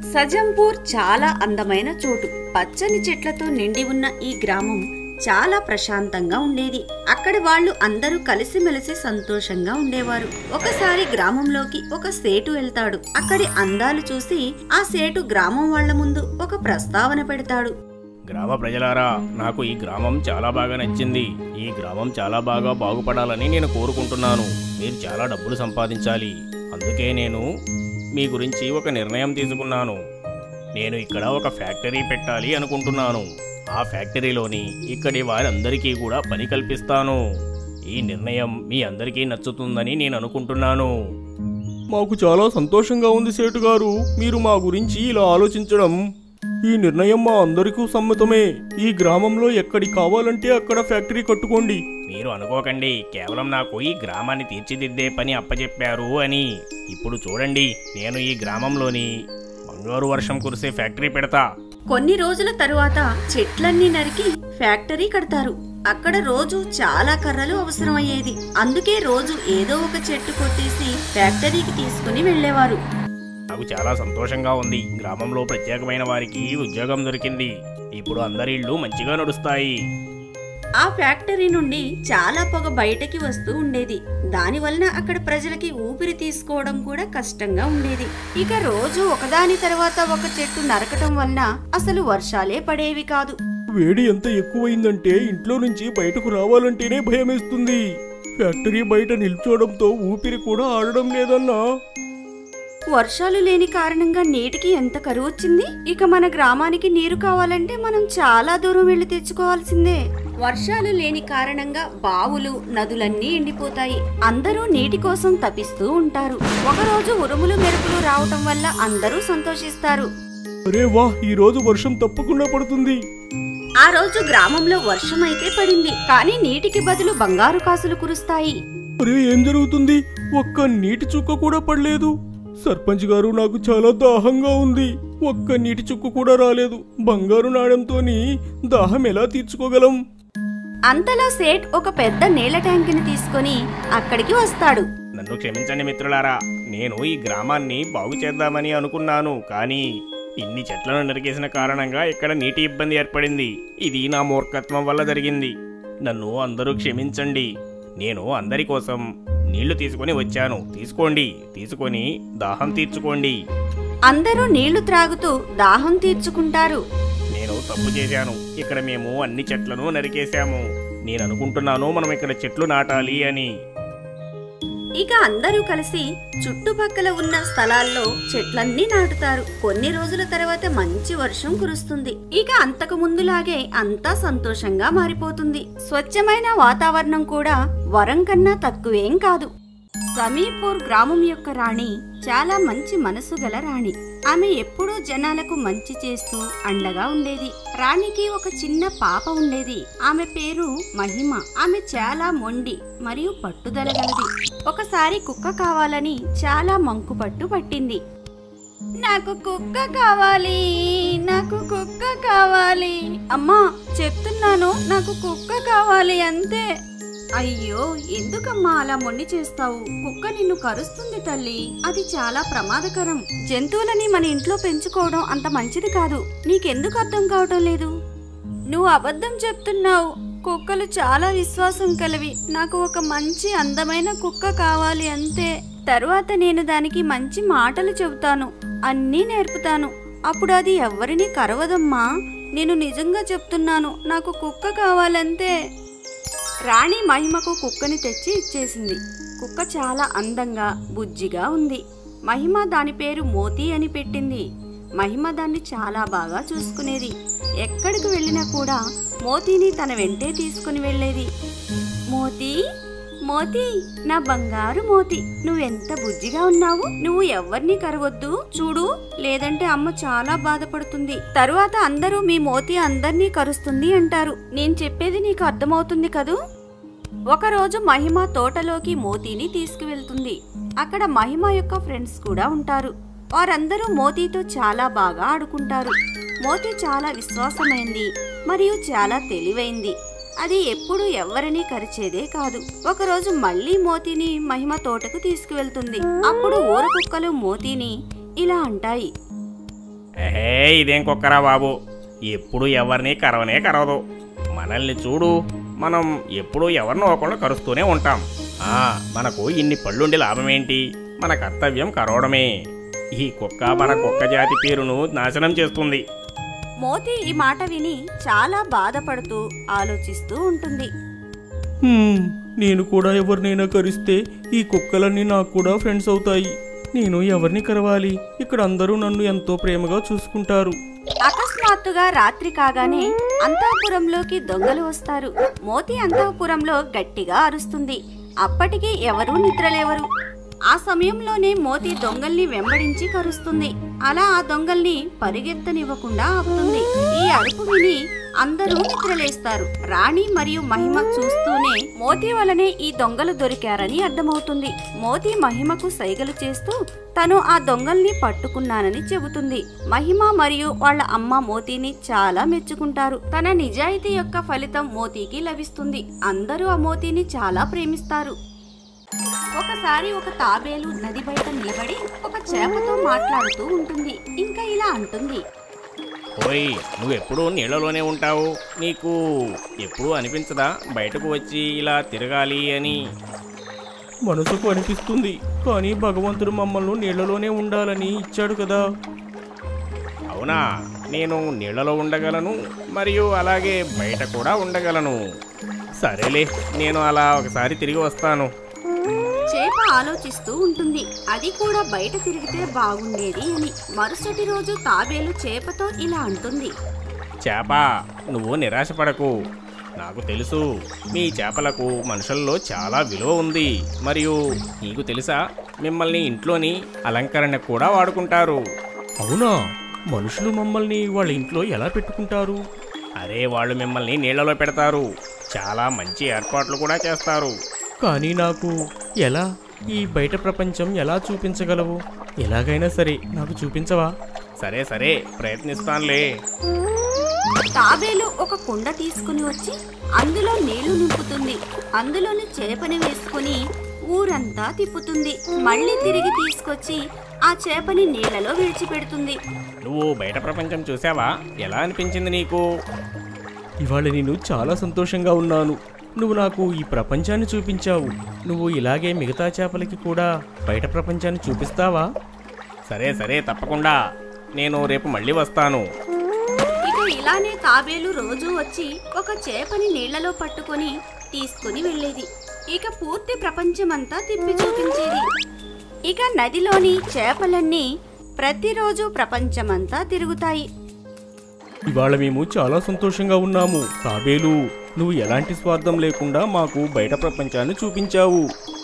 సజంపూర్ చాలా అందమైన చోటు పచ్చని చెట్లతో నిండి ఉన్న ఈ గ్రామం చాలా ప్రశాంతంగా ఉండేది అక్కడి వాళ్ళు అందరూ కలిసిమెలిసి సంతోషంగా ఉండేవారు ఒకసారి గ్రామంలోకి ఒక సేటు వెళ్తాడు అక్కడి అందాలు చూసి ఆ సేటు గ్రామం వాళ్ళ ముందు ఒక ప్రస్తావన పెడతాడు గ్రామ ప్రజలారా నాకు ఈ గ్రామం చాలా బాగా నచ్చింది ఈ గ్రామం చాలా బాగా బాగుపడాలని నేను కోరుకుంటున్నాను మీరు చాలా డబ్బులు సంపాదించాలి అందుకే నేను మీ గురించి ఒక నిర్ణయం తీసుకున్నాను నేను ఇక్కడ ఒక ఫ్యాక్టరీ పెట్టాలి అనుకుంటున్నాను ఆ ఫ్యాక్టరీలోని ఇక్కడి వారందరికీ కూడా పని కల్పిస్తాను ఈ నిర్ణయం మీ అందరికీ నచ్చుతుందని నేను అనుకుంటున్నాను మాకు చాలా సంతోషంగా ఉంది సేటు గారు మీరు మా గురించి ఇలా ఆలోచించడం ఈ నిర్ణయం మా అందరికీ సమ్మతమే ఈ గ్రామంలో ఎక్కడి కావాలంటే అక్కడ ఫ్యాక్టరీ కట్టుకోండి మీరు అనుకోకండి కేవలం నాకు ఈ గ్రామాన్ని తీర్చిదిద్దే పని అప్పచెప్పారు అని ఇప్పుడు చూడండి నేను ఈ గ్రామంలోని బంగారు వర్షం కురిసే ఫ్యాక్టరీ పెడతా కొన్ని రోజుల తరువాత చెట్లన్నీ నరికి ఫ్యాక్టరీ కడతారు అక్కడ రోజు చాలా కర్రలు అవసరమయ్యేది అందుకే రోజు ఏదో ఒక చెట్టు కొట్టేసి ఫ్యాక్టరీకి తీసుకుని వెళ్లేవారు నాకు చాలా సంతోషంగా ఉంది గ్రామంలో ప్రత్యేకమైన వారికి ఉద్యోగం దొరికింది ఇప్పుడు అందరి ఇళ్ళు మంచిగా నడుస్తాయి ఆ ఫ్యాక్టరీ నుండి చాలా పొగ బయటకి వస్తూ ఉండేది దానివలన అక్కడ ప్రజలకి ఊపిరి తీసుకోవడం కూడా కష్టంగా ఉండేది ఇక రోజు ఒకదాని తర్వాత ఒక చెట్టు నరకటం వలన అసలు వర్షాలే పడేవి కాదు వేడి ఎంత ఎక్కువైందంటే ఇంట్లో నుంచి బయటకు రావాలంటేనే భయమేస్తుంది ఫ్యాక్టరీ బయట నిల్చోవడంతో ఊపిరి కూడా ఆడడం లేదన్నా వర్షాలు లేని కారణంగా నీటికి ఎంత కరువు వచ్చింది ఇక మన గ్రామానికి నీరు కావాలంటే మనం చాలా దూరం వెళ్లి తెచ్చుకోవాల్సిందే వర్షాలు లేని కారణంగా బావులు నదులన్నీ ఎండిపోతాయి అందరూ నీటి కోసం తపిస్తూ ఉంటారు ఒకరోజు ఉరుములు మెరుపులు రావటం వల్ల అందరూ సంతోషిస్తారు అరే వా ఈ రోజు వర్షం తప్పకుండా పడుతుంది ఆ రోజు గ్రామంలో వర్షం అయితే పడింది కానీ నీటికి బదులు బంగారు కాసులు కురుస్తాయి అరే ఏం జరుగుతుంది ఒక్క నీటి చుక్క కూడా పడలేదు సర్పంచ్ గారు నాకు చాలా దాహంగా ఉంది ఒక్క నీటి చుక్క కూడా రాలేదు బంగారు నాణ్యంతోని దాహం ఎలా తీర్చుకోగలం అంతలో సేట్ ఒక పెద్ద నీళ్ల ట్యాంకుని తీసుకొని అక్కడికి వస్తాడు నన్ను క్షమించండి మిత్రులారా నేను ఈ గ్రామాన్ని బాగు చేద్దామని అనుకున్నాను కానీ ఇన్ని చెట్లను నరికేసిన కారణంగా ఇక్కడ నీటి ఇబ్బంది ఏర్పడింది ఇది నా మూర్ఖత్వం వల్ల జరిగింది నన్ను అందరూ క్షమించండి నేను అందరి కోసం నీళ్లు తీసుకొని వచ్చాను తీసుకోండి తీసుకొని దాహం తీర్చుకోండి అందరూ నీళ్లు త్రాగుతూ దాహం తీర్చుకుంటారు నేను తప్పు చేశాను ఇక్కడ మేము అన్ని చెట్లను నరికేశాము నేను అనుకుంటున్నాను మనం ఇక్కడ చెట్లు నాటాలి అని ఇక అందరూ కలిసి చుట్టుపక్కల ఉన్న స్థలాల్లో చెట్లన్నీ నాటుతారు కొన్ని రోజుల తర్వాత మంచి వర్షం కురుస్తుంది ఇక అంతకు ముందులాగే అంతా సంతోషంగా మారిపోతుంది స్వచ్ఛమైన వాతావరణం కూడా వరం కన్నా తక్కువేం కాదు సమీపూర్ గ్రామం యొక్క రాణి చాలా మంచి మనసు గల రాణి ఆమె ఎప్పుడూ జనాలకు మంచి చేస్తూ అండగా ఉండేది రాణికి ఒక చిన్న పాప ఉండేది ఆమె పేరు మహిమ ఆమె చాలా మొండి మరియు పట్టుదల గలది ఒకసారి కుక్క కావాలని చాలా మంకుపట్టు పట్టింది నాకు కుక్క కావాలి నాకు కుక్క కావాలి అమ్మా చెప్తున్నాను నాకు కుక్క కావాలి అంతే అయ్యో ఎందుకమ్మా అలా మొండి చేస్తావు కుక్క నిన్ను కరుస్తుంది తల్లి అది చాలా ప్రమాదకరం జంతువులని మన ఇంట్లో పెంచుకోవడం అంత మంచిది కాదు నీకెందుకు అర్థం కావటం లేదు నువ్వు అబద్ధం చెప్తున్నావు కుక్కలు చాలా విశ్వాసం కలవి నాకు ఒక మంచి అందమైన కుక్క కావాలి అంతే తరువాత నేను దానికి మంచి మాటలు చెబుతాను అన్నీ నేర్పుతాను అప్పుడు అది ఎవ్వరిని కరవదమ్మా నేను నిజంగా చెప్తున్నాను నాకు కుక్క కావాలంతే రాణి మహిమకు కుక్కని తెచ్చి ఇచ్చేసింది కుక్క చాలా అందంగా బుజ్జిగా ఉంది మహిమ దాని పేరు మోతి అని పెట్టింది మహిమ దాన్ని చాలా బాగా చూసుకునేది ఎక్కడికి వెళ్ళినా కూడా మోతీని తన వెంటే తీసుకుని వెళ్ళేది మోతి మోతి నా బంగారు మోతి నువ్వెంత బుజ్జిగా ఉన్నావు నువ్వు ఎవరిని కరవద్దు చూడు లేదంటే అమ్మ చాలా బాధపడుతుంది తరువాత అందరూ మీ మోతి అందర్నీ కరుస్తుంది అంటారు నేను చెప్పేది నీకు అర్థమవుతుంది కదూ ఒకరోజు మహిమ తోటలోకి మోతీని తీసుకువెళ్తుంది అక్కడ మహిమ యొక్క ఫ్రెండ్స్ కూడా ఉంటారు వారందరూ మోతీతో చాలా బాగా ఆడుకుంటారు మోతి చాలా విశ్వాసమైంది మరియు చాలా తెలివైంది అది ఎప్పుడు ఎవరిని కరిచేదే కాదు ఒకరోజు మళ్ళీ మోతీని మహిమ తోటకు తీసుకువెళ్తుంది అప్పుడు ఊర కుక్కలు మోతీని ఇలా అంటాయి ఏహే ఇదేం కుక్కరా బాబు ఎప్పుడు ఎవరిని కరవనే కరవదు మనల్ని చూడు మనం ఎప్పుడు ఎవరినో ఒకళ్ళు కరుస్తూనే ఉంటాం ఆ మనకు ఇన్ని పళ్ళుండి లాభమేంటి మన కర్తవ్యం కరవడమే ఈ కుక్క మన కుక్క జాతి పేరును నాశనం చేస్తుంది మోతి ఈ మాట విని చాలా బాధపడుతూ ఆలోచిస్తూ ఉంటుంది హ్మ్, నేను కూడా ఎవరినైనా కరిస్తే ఈ కుక్కలన్నీ నాకు కూడా ఫ్రెండ్స్ అవుతాయి నేను ఎవరిని కరవాలి ఇక్కడ అందరూ నన్ను ఎంతో ప్రేమగా చూసుకుంటారు అకస్మాత్తుగా రాత్రి కాగానే అంతఃపురంలోకి దొంగలు వస్తారు మోతి అంతఃపురంలో గట్టిగా అరుస్తుంది అప్పటికి ఎవరూ నిద్రలేవరు ఆ సమయంలోనే మోతి దొంగల్ని వెంబడించి కరుస్తుంది అలా ఆ దొంగల్ని పరిగెత్తనివ్వకుండా ఆపుతుంది ఈ అరుపు విని అందరూ నిద్రలేస్తారు రాణి మరియు మహిమ చూస్తూనే మోతి వలనే ఈ దొంగలు దొరికారని అర్థమవుతుంది మోతి మహిమకు సైగలు చేస్తూ తను ఆ దొంగల్ని పట్టుకున్నానని చెబుతుంది మహిమ మరియు వాళ్ళ అమ్మ మోతీని చాలా మెచ్చుకుంటారు తన నిజాయితీ యొక్క ఫలితం మోతీకి లభిస్తుంది అందరూ ఆ మోతీని చాలా ప్రేమిస్తారు ఒకసారి ఒక తాబేలు నది బయట నిలబడి ఒక చేపతో మాట్లాడుతూ ఉంటుంది ఇంకా ఇలా అంటుంది ఓయ్ నువ్వెప్పుడు నీళ్ళలోనే ఉంటావు నీకు ఎప్పుడూ అనిపించదా బయటకు వచ్చి ఇలా తిరగాలి అని మనసుకు అనిపిస్తుంది కానీ భగవంతుడు మమ్మల్ని నీళ్లలోనే ఉండాలని ఇచ్చాడు కదా అవునా నేను నీళ్ళలో ఉండగలను మరియు అలాగే బయట కూడా ఉండగలను సరేలే నేను అలా ఒకసారి తిరిగి వస్తాను చేప ఆలోచిస్తూ ఉంటుంది అది కూడా బయట తిరిగితే బాగుండేది అని మరుసటి రోజు తాబేలు చేపతో ఇలా అంటుంది చేప నువ్వు నిరాశపడకు నాకు తెలుసు మీ చేపలకు మనుషుల్లో చాలా విలువ ఉంది మరియు నీకు తెలుసా మిమ్మల్ని ఇంట్లోని అలంకరణ కూడా వాడుకుంటారు అవునా మనుషులు మమ్మల్ని వాళ్ళ ఇంట్లో ఎలా పెట్టుకుంటారు అరే వాళ్ళు మిమ్మల్ని నీళ్ళలో పెడతారు చాలా మంచి ఏర్పాట్లు కూడా చేస్తారు కానీ నాకు ఎలా ఈ బయట ప్రపంచం ఎలా చూపించగలవు ఎలాగైనా సరే నాకు చూపించవా సరే సరే ప్రయత్నిస్తానులే తాబేలు ఒక కుండ తీసుకుని వచ్చి అందులో నీళ్లు నింపుతుంది అందులోని చేపని వేసుకుని ఊరంతా తిప్పుతుంది మళ్ళీ తిరిగి తీసుకొచ్చి ఆ చేపని నీళ్లలో విడిచిపెడుతుంది నువ్వు బయట ప్రపంచం చూసావా ఎలా అనిపించింది నీకు ఇవాళ నేను చాలా సంతోషంగా ఉన్నాను నువ్వు నాకు ఈ ప్రపంచాన్ని చూపించావు నువ్వు ఇలాగే మిగతా చేపలకి కూడా బయట ప్రపంచాన్ని చూపిస్తావా సరే సరే తప్పకుండా నేను రేపు మళ్ళీ వస్తాను ఇక ఇలానే తాబేలు రోజు వచ్చి ఒక చేపని నీళ్లలో పట్టుకొని తీసుకుని వెళ్ళేది ఇక పూర్తి ప్రపంచమంతా తిప్పి చూపించేది ఇక నదిలోని చేపలన్నీ ప్రతిరోజు ప్రపంచమంతా తిరుగుతాయి ఇవాళ మేము చాలా సంతోషంగా ఉన్నాము తాబేలు నువ్వు ఎలాంటి స్వార్థం లేకుండా మాకు బయట ప్రపంచాన్ని చూపించావు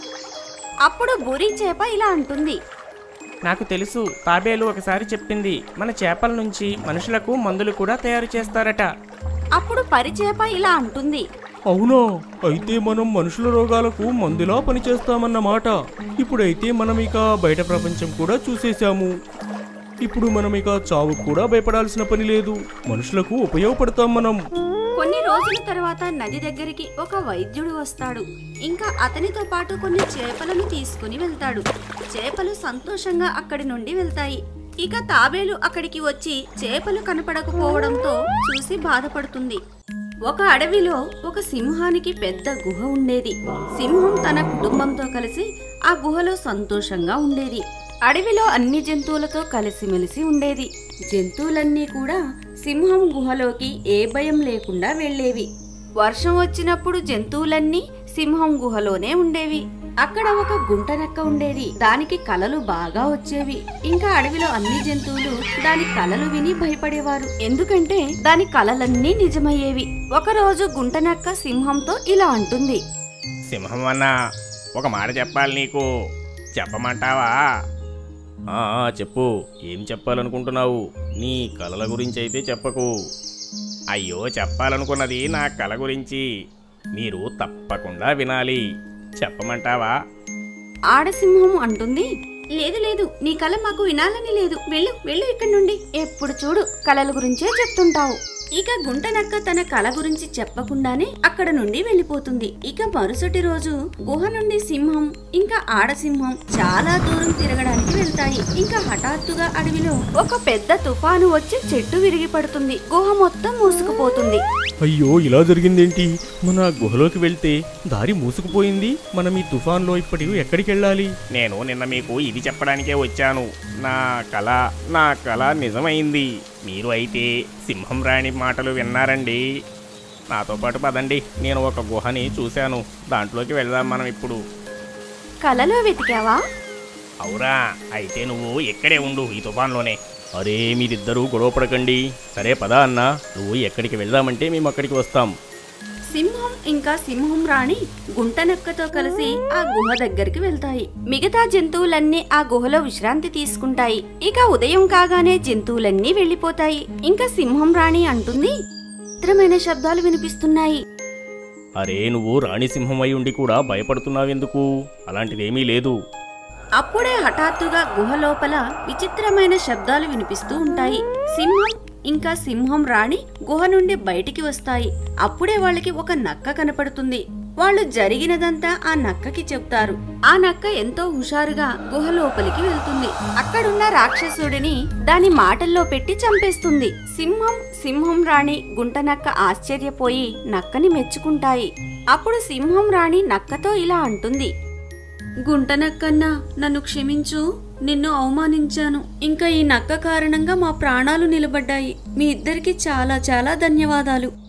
అప్పుడు బురి చేప ఇలా అంటుంది నాకు తెలుసు తాబేలు ఒకసారి చెప్పింది మన చేపల నుంచి మనుషులకు మందులు కూడా తయారు చేస్తారట అప్పుడు పరిచేప ఇలా అంటుంది అవునా అయితే మనం మనుషుల రోగాలకు మందులా పనిచేస్తామన్నమాట ఇప్పుడైతే మనం ఇక బయట ప్రపంచం కూడా చూసేశాము ఇప్పుడు మనం ఇక చావుకు కూడా భయపడాల్సిన పని లేదు మనుషులకు ఉపయోగపడతాం మనం కొన్ని రోజుల తర్వాత నది దగ్గరికి ఒక వైద్యుడు వస్తాడు ఇంకా అతనితో పాటు కొన్ని చేపలను తీసుకుని వెళ్తాడు చేపలు సంతోషంగా అక్కడి నుండి వెళ్తాయి ఇక తాబేలు అక్కడికి వచ్చి చేపలు కనపడకపోవడంతో చూసి బాధపడుతుంది ఒక అడవిలో ఒక సింహానికి పెద్ద గుహ ఉండేది సింహం తన కుటుంబంతో కలిసి ఆ గుహలో సంతోషంగా ఉండేది అడవిలో అన్ని జంతువులతో కలిసిమెలిసి ఉండేది జంతువులన్నీ కూడా సింహం గుహలోకి ఏ భయం లేకుండా వెళ్ళేవి వర్షం వచ్చినప్పుడు జంతువులన్నీ సింహం గుహలోనే ఉండేవి అక్కడ ఒక గుంటనక్క ఉండేది దానికి కలలు బాగా వచ్చేవి ఇంకా అడవిలో అన్ని జంతువులు దాని కలలు విని భయపడేవారు ఎందుకంటే దాని కలలన్నీ నిజమయ్యేవి ఒకరోజు గుంటనక్క సింహంతో ఇలా అంటుంది సింహం అన్న ఒక మాట చెప్పాలి నీకు చెప్పమంటావా ఆ, ఆ, చెప్పు ఏం చెప్పాలనుకుంటున్నావు నీ కలల గురించి అయితే చెప్పకు అయ్యో చెప్పాలనుకున్నది నా కల గురించి మీరు తప్పకుండా వినాలి చెప్పమంటావా ఆడసింహం అంటుంది లేదు లేదు నీ కల మాకు వినాలని లేదు వెళ్ళు వెళ్ళు ఇక్కడి నుండి ఎప్పుడు చూడు కలల గురించే చెప్తుంటావు ఇక గుంటనక్క తన కళ గురించి చెప్పకుండానే అక్కడ నుండి వెళ్ళిపోతుంది ఇక మరుసటి రోజు గుహ నుండి సింహం ఇంకా ఆడసింహం చాలా దూరం తిరగడానికి వెళ్తాయి ఇంకా హఠాత్తుగా అడవిలో ఒక పెద్ద తుఫాను వచ్చి చెట్టు విరిగి పడుతుంది గుహ మొత్తం మూసుకుపోతుంది అయ్యో ఇలా జరిగిందేంటి మన గుహలోకి వెళ్తే దారి మూసుకుపోయింది మనం ఈ తుఫాన్లో ఇప్పటికి ఎక్కడికి వెళ్ళాలి నేను నిన్న మీకు ఇది చెప్పడానికే వచ్చాను నా కళ నా కళ నిజమైంది మీరు అయితే సింహం రాణి మాటలు విన్నారండి నాతో పాటు పదండి నేను ఒక గుహని చూశాను దాంట్లోకి వెళ్దాం మనం ఇప్పుడు కలలో వెతికావా అవురా అయితే నువ్వు ఇక్కడే ఉండు ఈ తుఫాన్లోనే అరే మీరిద్దరూ గొడవ పడకండి సరే పదా అన్నా నువ్వు ఎక్కడికి వెళ్దామంటే మేము అక్కడికి వస్తాం సింహం ఇంకా సింహం రాణి గుంటనక్కతో కలిసి ఆ గుహ దగ్గరికి వెళ్తాయి మిగతా జంతువులన్నీ ఆ గుహలో విశ్రాంతి తీసుకుంటాయి ఇక ఉదయం కాగానే జంతువులన్నీ వెళ్లిపోతాయి ఇంకా సింహం రాణి అంటుంది చిత్రమైన శబ్దాలు వినిపిస్తున్నాయి అరే నువ్వు రాణి సింహం అయి ఉండి కూడా భయపడుతున్నావెందుకు అలాంటిదేమీ లేదు అప్పుడే హఠాత్తుగా గుహ లోపల విచిత్రమైన శబ్దాలు వినిపిస్తూ ఉంటాయి సింహం ఇంకా సింహం రాణి గుహ నుండి బయటికి వస్తాయి అప్పుడే వాళ్ళకి ఒక నక్క కనపడుతుంది వాళ్ళు జరిగినదంతా ఆ నక్కకి చెప్తారు ఆ నక్క ఎంతో హుషారుగా గుహ లోపలికి వెళ్తుంది అక్కడున్న రాక్షసుడిని దాని మాటల్లో పెట్టి చంపేస్తుంది సింహం సింహం రాణి గుంటనక్క ఆశ్చర్యపోయి నక్కని మెచ్చుకుంటాయి అప్పుడు సింహం రాణి నక్కతో ఇలా అంటుంది గుంటనక్కన్నా నన్ను క్షమించు నిన్ను అవమానించాను ఇంకా ఈ నక్క కారణంగా మా ప్రాణాలు నిలబడ్డాయి మీ ఇద్దరికి చాలా చాలా ధన్యవాదాలు